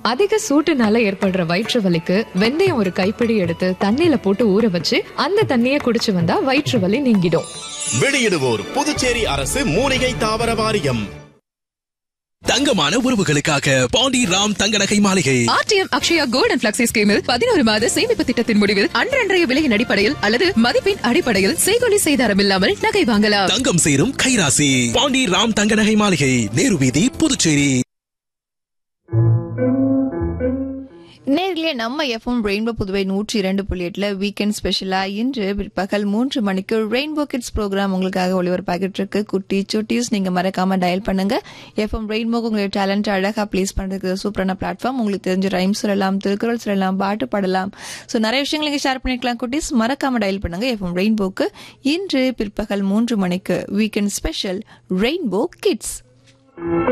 அதிக சூட்டுனால ஏற்படுற வயிற்று வலிக்கு வெந்தயம் ஒரு கைப்பிடி எடுத்து தண்ணியில போட்டு ஊற வச்சு அந்த தண்ணியை குடிச்சு வந்தா வயிற்று வலி நீங்கிடும் வெளியிடுவோர் புதுச்சேரி அரசு மூலிகை தாவர வாரியம் தங்கமான உறவுகளுக்காக பாண்டி ராம் தங்க நகை மாளிகை RTM Akshaya gold and flexi ஸ்கீமில் பதினோரு மாத சேமிப்பு திட்டத்தின் முடிவில் அன்றன்றைய விலையின் அடிப்படையில் அல்லது மதிப்பின் அடிப்படையில் செய்கொலி செய்தாரம் இல்லாமல் நகை வாங்கலாம் தங்கம் சேரும் கைராசி பாண்டி ராம் தங்க நகை மாளிகை நேரு வீதி புதுச்சேரி நேரிலே நம்ம எஃப்எம் ரெயின்போ புதுவை நூற்றி இரண்டு புள்ளி எட்டுல வீக்கெண்ட் ஸ்பெஷலா இன்று பிற்பகல் மூன்று மணிக்கு ரெயின்போ கிட்ஸ் ப்ரோக்ராம் உங்களுக்காக ஒளிபரப்பாகிட்டு இருக்கு குட்டி சுட்டீஸ் நீங்க மறக்காம டயல் பண்ணுங்க எஃப்எம் ரெயின்போ உங்களுடைய டேலண்ட் அழகா ப்ளேஸ் பண்றதுக்கு சூப்பரான பிளாட்ஃபார்ம் உங்களுக்கு தெரிஞ்ச ரைம் சொல்லலாம் திருக்குறள் சொல்லலாம் பாட்டு பாடலாம் ஸோ நிறைய விஷயங்கள் நீங்க ஷேர் பண்ணிக்கலாம் குட்டீஸ் மறக்காம டயல் பண்ணுங்க எஃப்எம் ரெயின்போக்கு இன்று பிற்பகல் மூன்று மணிக்கு வீக்கெண்ட் ஸ்பெஷல் ரெயின்போ கிட்ஸ்